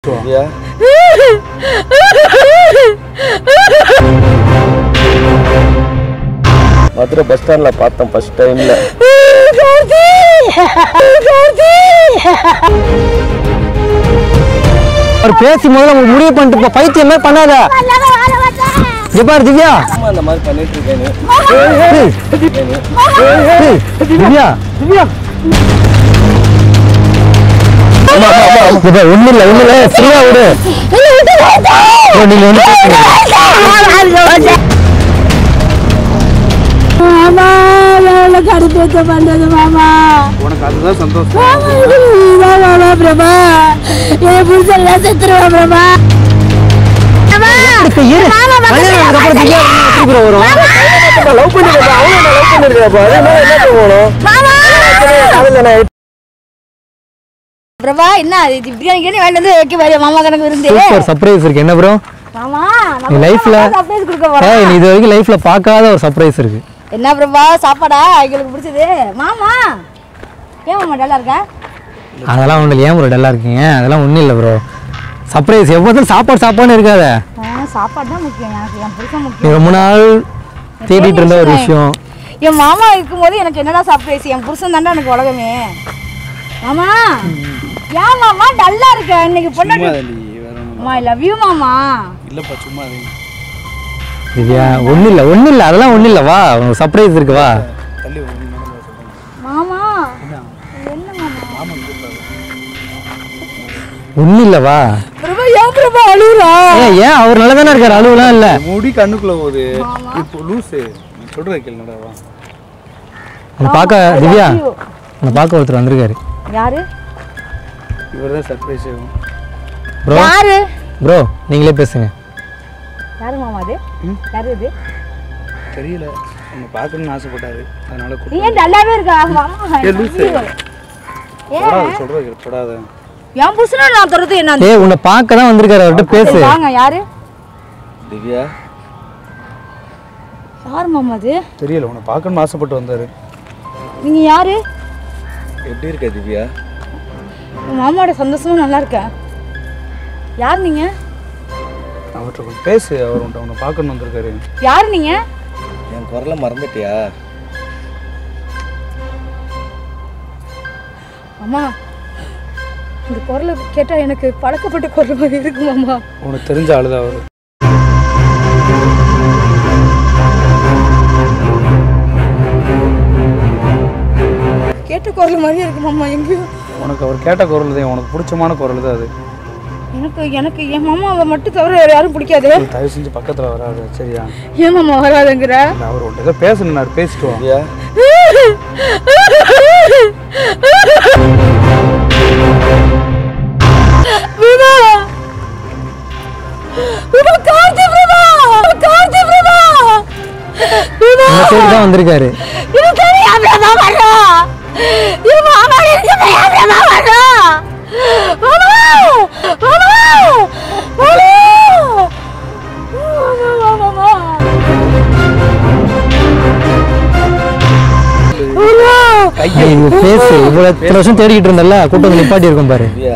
பேசிட்டு வா திவ்யா மதுரை பஸ் ஸ்டாண்ட்ல பார்த்தேன் ஃபர்ஸ்ட் டைம்ல அவர் பேசி முதல்ல உங்களுக்கு முடிவு பண்ணிட்டு போ பைத்தியமே பண்ணாத இங்க பாரு திவ்யா ஆமா அந்த மாதிரி பண்ணிட்டு இருக்கேன் ஏய், ஏய், திவ்யா திவ்யா ஒண்ணு இல்ல ஒண்ணு இல்ல ஃப்ரீயா விடு ஓ, நீங்க வந்து பேசுங்க. மாமா எவ்வளவு கடுப்பேத்த பண்றது மாமா உனக்கு அதுதான் சந்தோஷம் மாமா இதுதான் மாமா பிரபா என் புருஷன் செத்துருவா பிரபா இப்ப இரு. கல்யாணம் ஆனதுக்கு அப்புறம் திவ்யா எப்படி bro வரும் லவ் பண்ணிருக்கா அவனும் லவ் பண்ணிருக்கா அதே மாதிரி என்ன போகணும் பிரபா என்ன இது பிரியாணி கேட்டு வாங்கிட்டு வந்து வைக்க பாரு மாமா கணக்கு விருந்து சூப்பர் சர்ப்ரைஸ் இருக்கு என்ன ப்ரோ மாமா நீ லைஃப்ல சர்ப்ரைஸ் கொடுக்க ஏய் போறோம் நீ இது வரைக்கும் லைஃப்ல பார்க்காத ஒரு சர்ப்ரைஸ் இருக்கு என்ன பிரபா சாப்பாடா எங்களுக்கு பிடிச்சது மாமா ஏன் மாமா டல்லா இருக்கா அதெல்லாம் ஒண்ணு ஏன் ப்ரோ டல்லா இருக்கீங்க அதெல்லாம் ஒண்ணும் இல்ல ப்ரோ சர்ப்ரைஸ் எப்போதும் சாப்பாடு சாப்பாடுன்னு இருக்காத ஆ, சாப்பாடு தான் முக்கியம் எனக்கு என் புருஷன் நீ முக்கியம் ரொம்ப நாள் தேடிட்டு இருந்த ஒரு விஷயம் என் மாமா இருக்கும்போது எனக்கு என்னடா சர்ப்ரைஸ் என் புருஷன் தாண்டா எனக்கு உலகமே மாமா ஏன் மாமா டல்லா இருக்க இன்னைக்கு பொண்ணு அம்மா ஐ லவ் யூ மாமா இல்லப்பா சும்மா அது திவ்யா ஒண்ணும் இல்ல ஒண்ணும் இல்ல அதெல்லாம் ஒண்ணும் இல்ல வா உனக்கு சர்ப்ரைஸ் இருக்கு வா தள்ளி மாமா என்ன மாமா ஒண்ணும் இல்ல வா பிரபா ஏன் பிரபா அழுகுறா ஏன் ஏன் அவர் நல்லா தானே இருக்காரு அழுவலாம் இல்ல முடி கண்ணுக்குள்ள போகுது இப்போ லூசு சொல்றத கேளுடா உன்னை பார்க்க திவ்யா உன்னை பார்க்க ஒருத்தர் வந்திருக்காரு யாரு இவர் தான் சர்ப்ரைஸ் ப்ரோ யாரு ப்ரோ நீங்களே பேசுங்க யாரு மாமா அது யாரு இது தெரியல உன்னை பார்க்கணும்னு ஆசைப்பட்டாரு அதனால நீ ஏன் டல்லாவே இருக்கா மாமா ஏய், லூசு. ஏன் சொல்றது கேளு, தொடாத என் புருஷனை நான் தொடர்ந்து என்ன ஏய் உன்னை பார்க்க தான் வந்திருக்காரு அவர்கிட்ட பேசு சரி, வாங்க யாரு திவ்யா யார் மாமா அது தெரியல உன்னை பார்க்கணும்னு ஆசைப்பட்டு வந்தாரு நீங்க யாரு எப்படி இருக்க திவ்யா உன் மாமாவோட சந்தோஷமா நல்லா இருக்கேன் யார் நீங்க அவர்கிட்ட கொஞ்சம் பேசு அவர் உன்ட்ட உன்னை பார்க்கணும் வந்திருக்காரு யார் நீங்க என் குரலை மறந்துட்டியா அம்மா இந்த குரலை கேட்டா எனக்கு பழக்கப்பட்ட குரல் மாதிரி இருக்கு மாமா உனக்கு தெரிஞ்ச ஆளுதான் அவர் கேட்ட குரல் மாதிரியே இருக்கு மாமா எங்கேயும் உனக்கு அவர் கேட்ட குரல் தான் உனக்கு பிடிச்சமான குரல் தான் அது எனக்கு எனக்கு என் மாமாவை மட்டும் தவிர வேற யாரும் பிடிக்காது நீ தயவு செஞ்சு பக்கத்தில் வராது சரியா ஏன் மாமா வராதுங்கிற இல்லை அவர் உன்ட்ட ஏதோ பேசணுன்னாரு பேசிட்டு வா விவா விவா கார்த்தி விவா கார்த்தி விவா விவா உன்னை தேடி தான் வந்திருக்காரு இது தெரியாம தான் வர்றோம் இது மாமா இருக்கு தெரியாம தான் வர்றோம் மாமா மாமா மாமா மாமா மாமா ஏய், நீ பேசு இவ்வளவு இத்தனை வருஷம் தேடிக்கிட்டு இருந்தல கூட்டம் வந்து நிப்பாட்டி இருக்கும் பாரு திவ்யா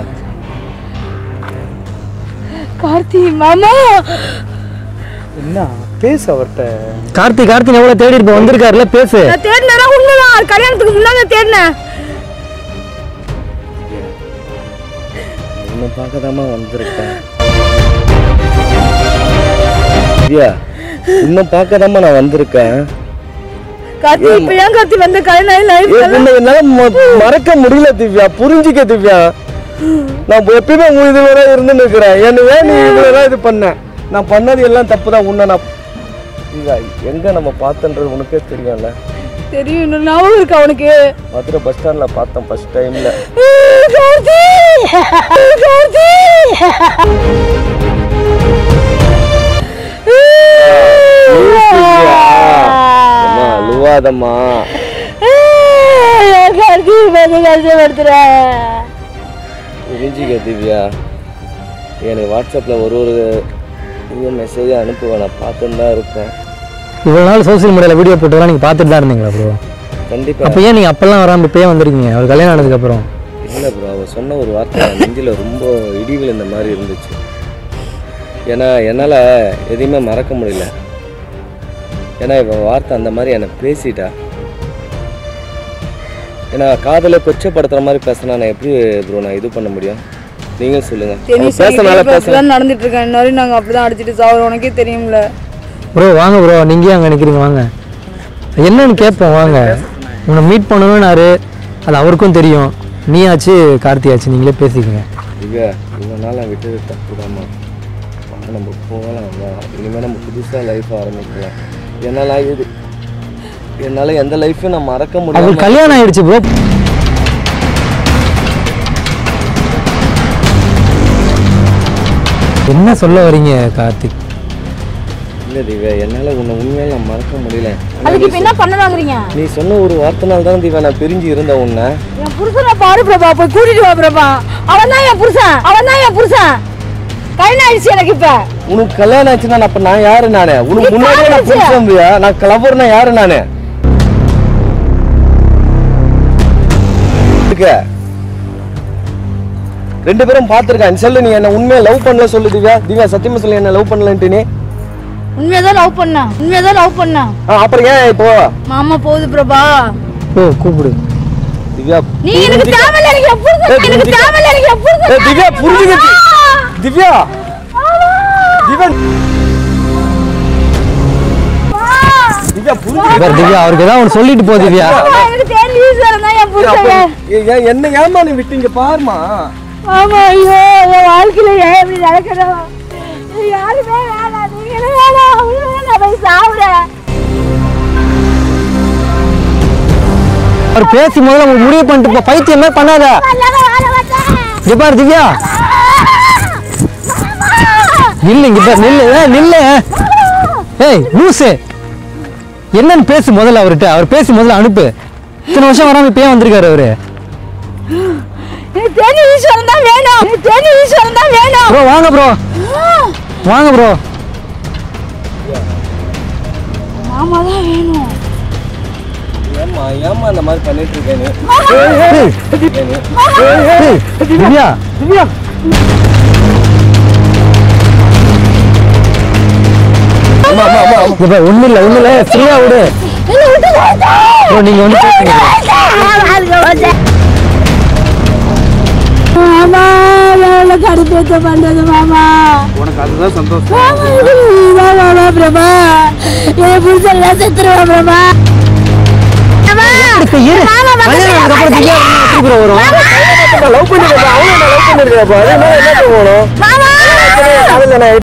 கார்த்தி மாமா என்ன பேசு அவர்கிட்ட கார்த்தி கார்த்தி எவ்வளவு தேடி இருப்ப வந்திருக்காருல பேசு நான் தேடினா உண்மைதான் கல்யாணத்துக்கு முன்னாடி தேடினேன் உன்னை பார்க்கதாம்மா வந்திருக்கேன் திவ்யா உன்னை பார்க்கதாம்மா நான் வந்திருக்கேன் கார்த்தி இப்ப ஏன் கார்த்தி வந்த கல்யாணம் லைஃப் ஏய், உன்னை என்னால ம- மறக்க முடியல திவ்யா புரிஞ்சுக்க திவ்யா நான் எப்பயுமே உன் இது வரை இருந்து நிற்கிறேன் என்ன ஏன் நீ இவ்வளோ இது பண்ண நான் பண்ணது எல்லாம் தப்பு தான் உன்னை நான் திவ்யா எங்க நம்ம பார்த்தன்றது உனக்கே தெரியும்ல தெரியும் இன்னும் ஞாபகம் இருக்கா உனக்கு மதுரை பஸ் ஸ்டாண்ட்ல பார்த்தேன் ஃபர்ஸ்ட் டைம்ல கார்த்தி கார்த்தி அம்மா அழுவாதம்மா கார்த்தி வந்து கஷ்டப்படுத்துற புரிஞ்சுக்க திவ்யா எனக்கு வாட்ஸ்அப்பில் ஒரு ஒரு இது மெசேஜ் அனுப்புவேன் நான் பார்த்துன்னு தான் இருக்கேன் இவ்வளவு நாள் சோசியல் மீடியால வீடியோ போட்டுலாம் நீங்க பார்த்துட்டு தான் இருந்தீங்களா ப்ரோ கண்டிப்பாக அப்ப ஏன் நீங்க அப்பெல்லாம் வராம இப்பயே வந்திருக்கீங்க அவர் கல்யாணம் ஆனதுக்கு அப்புறம் இல்லை ப்ரோ அவ சொன்ன ஒரு வார்த்தை என் நெஞ்சில் ரொம்ப இடி விழுந்த மாதிரி இருந்துச்சு ஏன்னா என்னால் எதையுமே மறக்க முடியல ஏன்னா இவன் வார்த்தை அந்த மாதிரி என்னை பேசிட்டா ஏன்னா காதலை கொச்சப்படுத்துற மாதிரி பேசினா நான் எப்படி ப்ரோ நான் இது பண்ண முடியும் நீங்கள் சொல்லுங்க அவன் பேசனால பேச அப்படிதான் நடந்துட்டு இருக்கேன் இன்ன வரையும் நாங்க அப்படிதான் அடிச்சிட்டு சாவறோம் உனக்கே தெரியும்ல ப்ரோ வாங்க ப்ரோ நீங்கள் அங்கே நிற்கிறீங்க வாங்க என்னன்னு கேட்போம் வாங்க உன்னை மீட் பண்ணணும்னாரு அது அவருக்கும் தெரியும் நீயாச்சு கார்த்தியாச்சு நீங்களே பேசிக்கங்க திவ்யா இவனால விட்டது தப்பு தாம்மா நம்ம போகலாம் வா. இனிமேல் நம்ம புதுசாக லைஃப் ஆரம்பிக்கலாம் என்னால் இது என்னால் எந்த லைஃப்பையும் நான் மறக்க முடியல அவருக்கு கல்யாணம் ஆயிடுச்சு ப்ரோ என்ன சொல்ல வரீங்க கார்த்திக் இல்லை திவ்யா என்னால் உன்னை உண்மையால நான் மறக்க முடியல ஆனா அதுக்கு இப்ப என்ன பண்ணலாங்கிறீங்க நீ சொன்ன ஒரு வார்த்தைனால தான் திவ்யா நான் பிரிஞ்சு இருந்த உன்னை என் புருஷனை பாரு பிரபா போய் கூட்டிட்டு வா பிரபா அவன் தான் என் புருஷன் அவன் தான் என் புருஷன் கல்யாணம் ஆயிடுச்சு எனக்கு இப்ப உனக்கு கல்யாணம் ஆச்சுன்னா அப்போ நான் யாரு நானே உனக்கு நீ முன்னாடியே நான் காதலிச்சியா? புருஷன் திவ்யா நான் கிளம்புறேன்னா யாரு நானே இருக்க ரெண்டு பேரும் பார்த்துருக்கேன் சொல்லு நீ என்ன உண்மையா லவ் பண்ணல சொல்லு திவ்யா திவ்யா சத்தியமா சொல்லு என்ன லவ் பண்ணலன்ட்டு நீ உண்மையதான் லவ் பண்ணேன் உண்மையதான் லவ் பண்ணேன் ஆ, அப்புறம் ஏன் இப்போ மாமா போகுது பிரபா ஓ கூப்பிடு திவ்யா நீ எனக்கு தேவையில்ல எனக்கு என் புருஷன் ஏய், எனக்கு திவ்யா. தேவையில்ல எனக்கு என் புருஷன் ஏய், திவ்யா புரிஞ்சுக்க திவ்யா திவ்யா திவ்யா புரிஞ்சுக்க பாரு திவ்யா அவருக்கு ஏதாவது ஒன்று சொல்லிட்டு போ திவ்யா மாமா, எனக்கு தெரியும் ஈஸ்வரன் தான் என் புருஷன் ஏய், ஏன் என்ன ஏமா நீ விட்டீங்க பாருமா ஆமா ஐயோ என் வாழ்க்கையில ஏன் இப்படி நடக்கணும் இது யாருமே வேணாம் நீங்களே வேணாம் அவங்களும் நான் போய் சாப்பிடுறேன் அவர் பேசி முதல்ல உங்களுக்கு முடிவு பண்ணிட்டு போ பைத்தியமே பண்ணாத இங்க பாரு திவ்யா நில்லு இங்க பாரு நில்லு ஏய், நில்லு ஏய் லூசு என்னன்னு பேசு முதல்ல அவர்கிட்ட அவர் பேசி முதல்ல அனுப்பு இத்தனை வருஷம் வராம இப்ப ஏன் வந்திருக்காரு அவரு எனக்கு தெரியும் ஈஸ்வரன் தான் வேணும் எனக்கு தெரியும் ஈஸ்வரன் தான் வேணும் ப்ரோ வாங்க ப்ரோ வாங்க ப்ரோ மாமா தான் வேணும் ஏமா ஏமா இந்த மாதிரி பண்ணிட்டு இருக்க நீ திவ்யா திவ்யா அம்மா அம்மா அம்மா இங்க பாரு ஒண்ணு இல்ல ஒண்ணு இல்ல ஃப்ரீயா விடு என்ன விட்டு போச்சா? ப்ரோ நீங்க வந்து பேசுங்க மாமா எவ்வளவு கடுப்பேத்த பண்றது மாமா உனக்கு அதுதான் சந்தோஷம் மாமா இது நீதான் மாமா பிரபா என் புருஷன் எல்லாம் செத்துருவா பிரபா மாமா, இப்ப இரு மாமா, மாமா, கல்யாணம் ஆனதுக்கு அப்புறம் திவ்யா எப்படி ப்ரோ வரும் லவ் பண்ணிருக்கா அவனும் லவ் பண்ணிருக்கா அது என்ன என்ன போகணும் மாமா